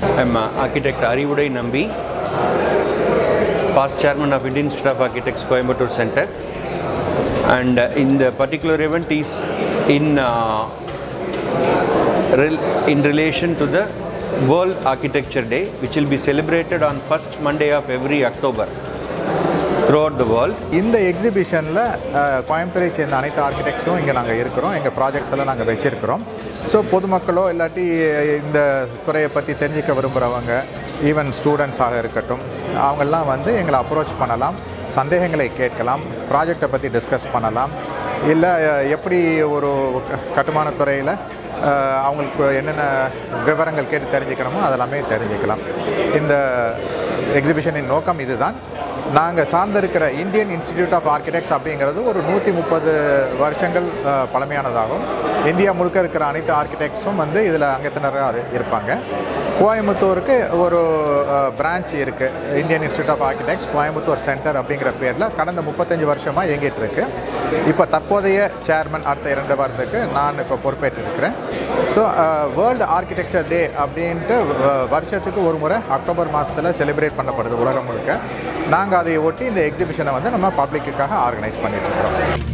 I'm uh, architect Arivuday Nambi, past chairman of Indian Institute of Architects Coimbatore Center. And uh, in the particular event is in uh, rel- in relation to the World Architecture Day, which will be celebrated on first Monday of every October throughout the world. இந்த எக்ஸிபிஷனில் கோயம்புத்தூரை சேர்ந்த அனைத்து ஆர்கிடெக்ட்ஸும் இங்கே நாங்கள் இருக்கிறோம் எங்கள் projects எல்லாம் நாங்கள் வச்சுருக்கிறோம் ஸோ பொதுமக்களோ இல்லாட்டி இந்த துறையை பற்றி தெரிஞ்சுக்க விரும்புகிறவங்க ஈவன் ஸ்டூடெண்ட்ஸாக இருக்கட்டும் அவங்கெல்லாம் வந்து எங்களை அப்ரோச் பண்ணலாம் சந்தேகங்களை கேட்கலாம் ப்ராஜெக்டை பற்றி டிஸ்கஸ் பண்ணலாம் இல்லை எப்படி ஒரு க- கட்டுமானத் துறையில் அஹ், அவங்களுக்கு என்னென்ன விவரங்கள் கேட்டு தெரிஞ்சுக்கணுமோ அதெல்லாமே தெரிஞ்சுக்கலாம் இந்த எக்ஸிபிஷனின் நோக்கம் இதுதான் நாங்கள் சார்ந்திருக்கிற இந்தியன் இன்ஸ்டிடியூட் ஆஃப் ஆர்கிடெக்ட்ஸ் அப்படிங்கிறது ஒரு நூற்றி முப்பது வருஷங்கள் அஹ், பழமையானதாகும் இந்தியா முழுக்க இருக்கிற அனைத்து ஆர்கிடெக்ட்ஸும் வந்து இதில் அங்கத்தினராக இருப்பாங்க கோயம்புத்தூருக்கு ஒரு பிரான்ச் இருக்குது Indian institute of architects Coimbatore centre அப்படிங்கிற பேரில் கடந்த முப்பத்தஞ்சு வருஷமாக இயங்கிட்டு இருக்கு இப்போ தற்போதைய சேர்மன் அடுத்த இரண்டு வாரத்துக்கு நான் இப்போ பொறுப்பேற்று இருக்கிறேன் ஸோ வேர்ல்டு ஆர்கிடெக்சர் டே அப்படின்ட்டு அஹ், வருஷத்துக்கு ஒரு முறை அக்டோபர் மாதத்தில் செலிப்ரேட் பண்ணப்படுது உலகம் முழுக்க நாங்கள் அதை ஒட்டி இந்த எக்ஸிபிஷனை வந்து நம்ம பப்ளிக்குக்காக ஆர்கனைஸ் பண்ணிட்டு இருக்கிறோம்